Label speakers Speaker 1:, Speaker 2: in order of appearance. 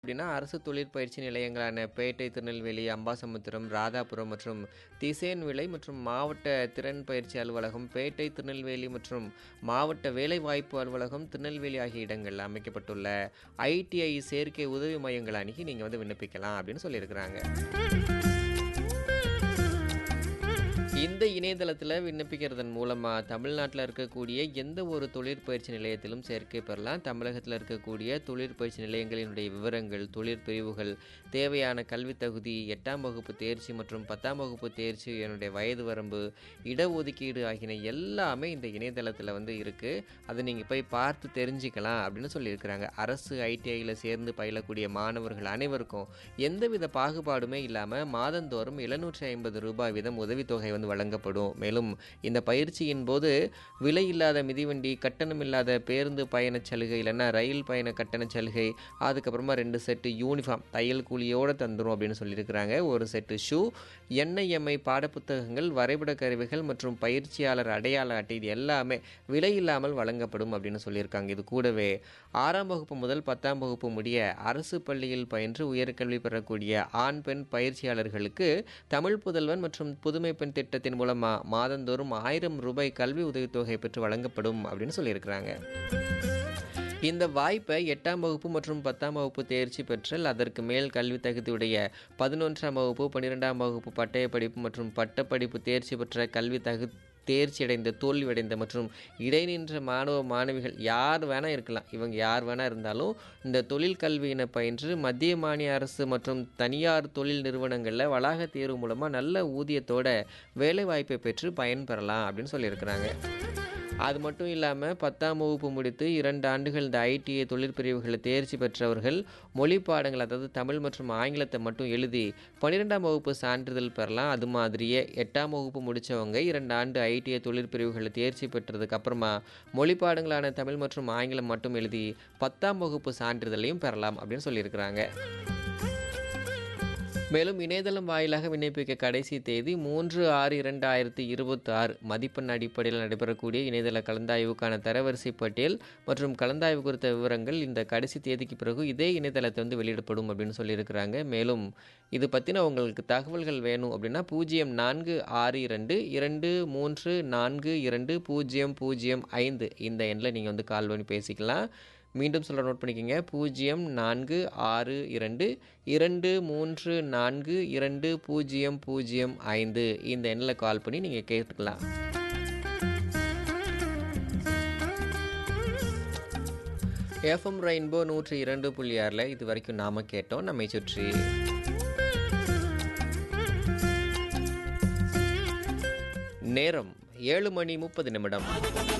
Speaker 1: அப்படின்னா அரசு தொழிற்பயிற்சி நிலையங்களான பேட்டை திருநெல்வேலி அம்பாசமுத்திரம் ராதாபுரம் மற்றும் திசேன்விளை மற்றும் மாவட்ட திறன் பயிற்சி அலுவலகம் பேட்டை திருநெல்வேலி மற்றும் மாவட்ட வேலைவாய்ப்பு அலுவலகம் திருநெல்வேலி ஆகிய இடங்களில் அமைக்கப்பட்டுள்ள ஐடிஐ சேர்க்கை உதவி மையங்கள் அணுகி நீங்கள் வந்து விண்ணப்பிக்கலாம் அப்படின்னு சொல்லியிருக்கிறாங்க இந்த இணையதளத்தில் விண்ணப்பிக்கிறதன் மூலமாக தமிழ்நாட்டில் இருக்கக்கூடிய எந்த ஒரு தொழிற்பயிற்சி நிலையத்திலும் சேர்க்கை பெறலாம் தமிழகத்தில் இருக்கக்கூடிய தொழிற்பயிற்சி நிலையங்களினுடைய விவரங்கள் தொழிற்பிரிவுகள் தேவையான கல்வித் தகுதி எட்டாம் வகுப்பு தேர்ச்சி மற்றும் பத்தாம் வகுப்பு தேர்ச்சி என்னுடைய வயது வரம்பு இடஒதுக்கீடு ஆகியன எல்லாமே இந்த இணையதளத்தில் வந்து இருக்குது அதை நீங்கள் போய் பார்த்து தெரிஞ்சுக்கலாம் அப்படின்னு சொல்லியிருக்கிறாங்க அரசு ஐடிஐயில் சேர்ந்து பயிலக்கூடிய மாணவர்கள் அனைவருக்கும் எந்தவித பாகுபாடுமே இல்லாமல் மாதந்தோறும் எழுநூற்றி ஐம்பது ரூபாய் வீதம் உதவித்தொகை வந்து வழங்கப்படும் மேலும் இந்த பயிற்சியின் போது விலை இல்லாத மிதிவண்டி கட்டணம் இல்லாத பேருந்து பயணச் சலுகை இல்லைன்னா ரயில் பயண கட்டணச் சலுகை அதுக்கப்புறமா ரெண்டு செட்டு யூனிஃபார்ம் தையல் கூலியோடு தந்துடும் அப்படின்னு சொல்லியிருக்கிறாங்க ஒரு செட்டு ஷூ என்ஐஎம்ஐ பாடப்புத்தகங்கள் வரைபட கருவிகள் மற்றும் பயிற்சியாளர் அடையாள அட்டை இது எல்லாமே விலை இல்லாமல் வழங்கப்படும் அப்படின்னு சொல்லியிருக்காங்க இது கூடவே ஆறாம் வகுப்பு முதல் பத்தாம் வகுப்பு முடிய அரசு பள்ளியில் பயின்று உயர்கல்வி பெறக்கூடிய ஆண் பெண் பயிற்சியாளர்களுக்கு தமிழ் புதல்வன் மற்றும் புதுமை பெண் திட்டத்தின் மூலமாக மாதந்தோறும் ஆயிரம் ரூபாய் கல்வி உதவித்தொகை பெற்று வழங்கப்படும் அப்படின்னு சொல்லியிருக்கிறாங்க இந்த வாய்ப்பை எட்டாம் வகுப்பு மற்றும் பத்தாம் வகுப்பு தேர்ச்சி பெற்றல் அதற்கு மேல் கல்வி தகுதியுடைய பதினொன்றாம் வகுப்பு பன்னிரெண்டாம் வகுப்பு பட்டய படிப்பு மற்றும் பட்டப்படிப்பு தேர்ச்சி பெற்ற கல்வி தகு தேர்ச்சியடைந்த தோல்வியடைந்த மற்றும் இடைநின்ற மாணவ மாணவிகள் யார் வேணால் இருக்கலாம் இவங்க யார் வேணால் இருந்தாலும் இந்த தொழில் கல்வியினை பயின்று மத்திய மாநில அரசு மற்றும் தனியார் தொழில் நிறுவனங்களில் வளாக தேர்வு மூலமாக நல்ல ஊதியத்தோட வேலைவாய்ப்பை பெற்று பயன்பெறலாம் அப்படின்னு சொல்லியிருக்கிறாங்க அது மட்டும் இல்லாமல் பத்தாம் வகுப்பு முடித்து இரண்டு ஆண்டுகள் இந்த ஐடிஐ தொழிற்பிரிவுகளை தேர்ச்சி பெற்றவர்கள் மொழி பாடங்கள் அதாவது தமிழ் மற்றும் ஆங்கிலத்தை மட்டும் எழுதி பன்னிரெண்டாம் வகுப்பு சான்றிதழ் பெறலாம் அது மாதிரியே எட்டாம் வகுப்பு முடித்தவங்க இரண்டு ஆண்டு ஐடிஐ தொழிற்பிரிவுகளை தேர்ச்சி பெற்றதுக்கு அப்புறமா மொழி பாடங்களான தமிழ் மற்றும் ஆங்கிலம் மட்டும் எழுதி பத்தாம் வகுப்பு சான்றிதழையும் பெறலாம் அப்படின்னு சொல்லியிருக்கிறாங்க மேலும் இணையதளம் வாயிலாக விண்ணப்பிக்க கடைசி தேதி மூன்று ஆறு இரண்டாயிரத்தி இருபத்தி ஆறு மதிப்பெண் அடிப்படையில் நடைபெறக்கூடிய இணையதள கலந்தாய்வுக்கான தரவரிசை பட்டியல் மற்றும் கலந்தாய்வு குறித்த விவரங்கள் இந்த கடைசி தேதிக்கு பிறகு இதே இணையதளத்தை வந்து வெளியிடப்படும் அப்படின்னு சொல்லியிருக்கிறாங்க மேலும் இது பற்றின உங்களுக்கு தகவல்கள் வேணும் அப்படின்னா பூஜ்ஜியம் நான்கு ஆறு இரண்டு இரண்டு மூன்று நான்கு இரண்டு பூஜ்ஜியம் பூஜ்ஜியம் ஐந்து இந்த எண்ணில் நீங்கள் வந்து கால் பண்ணி பேசிக்கலாம் மீண்டும் சொல்ல நோட் பண்ணிக்கோங்க பூஜ்ஜியம் நான்கு ஆறு இரண்டு இரண்டு மூன்று நான்கு இரண்டு பூஜ்ஜியம் பூஜ்ஜியம் ஐந்து இந்த எண்ணில் கால் பண்ணி நீங்கள் கேட்டுக்கலாம் எஃப்எம் ரெயின்போ நூற்றி இரண்டு புள்ளி ஆறில் இது வரைக்கும் நாம கேட்டோம் நம்மை சுற்றி நேரம் ஏழு மணி முப்பது நிமிடம்